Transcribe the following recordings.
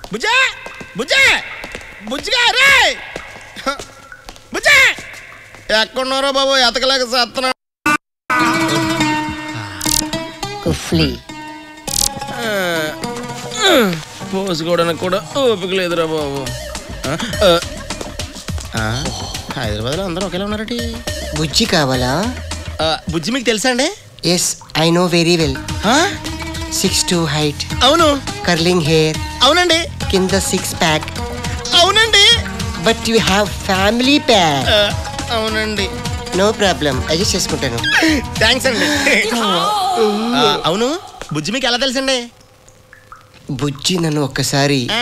బుజ్జా బుజ్జా బుజ్జిగా రే బుజ్జా ఎక్కడున్నారో బాబు ఎతకలేక చేస్తున్నా కుఫ్లీ పోసుకోవడానికి కూడా ఓపిక లేదురా బాబు ఆ, ఆ, ఆ, హైదరాబాద్లో అందరూ ఒకేలా ఉన్నారటి బుజ్జి కావాలా ఆ, బుజ్జి మీకు తెలుసా అండి yes I know very well ఆ, సిక్స్ టు హైట్ అవును కర్లింగ్ హెయిర్ అవునండి కింద సిక్స్ ప్యాక్ అవునండి but you have family pack ఆ, అవునండి నో ప్రాబ్లం అడ్జస్ట్ చేసుకుంటాను థ్యాంక్స్ అండి ఆ, అవును బుజ్జి మీకు ఎలా తెలుసండి బుజ్జి నన్ను ఒక్కసారి ఆ,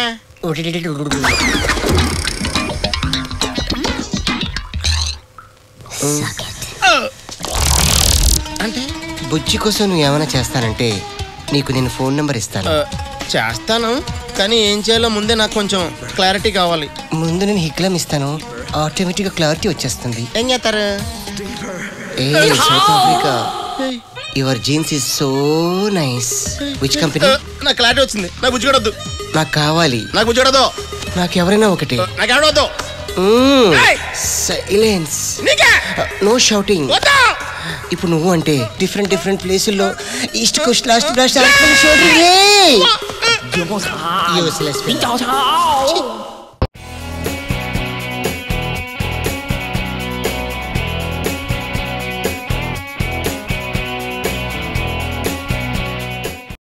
ఆ. అంటే బుజ్జి కోసం నువ్వు ఏమైనా చేస్తానంటే నీకు నేను ఫోన్ నెంబర్ ఇస్తాను ఆ, చేస్తాను కానీ ఏం చేయాలో ముందే నాకు కొంచెం క్లారిటీ కావాలి ముందు నేను హిక్లం ఇస్తాను ఆటోమేటిక్గా క్లారిటీ వచ్చేస్తుంది ఏం చేస్తారు ఏ South Africa your jeans is so nice which company ఆ, నాకు క్లారిటీ వచ్చింది నాకు బుజ్జి కూడా వద్దు నాకు కావాలి నాకు బుజ్జి కూడా వద్దు నాకు ఎవరైనా ఒకటి నాకు ఎవడ వద్దు ఏయ్! సైలెన్స్ నీకే నో షౌటింగ్ వద్దు ఇప్పుడు నువ్వు అంటే డిఫరెంట్ డిఫరెంట్ ప్లేసుల్లో east coast last blast shooting useless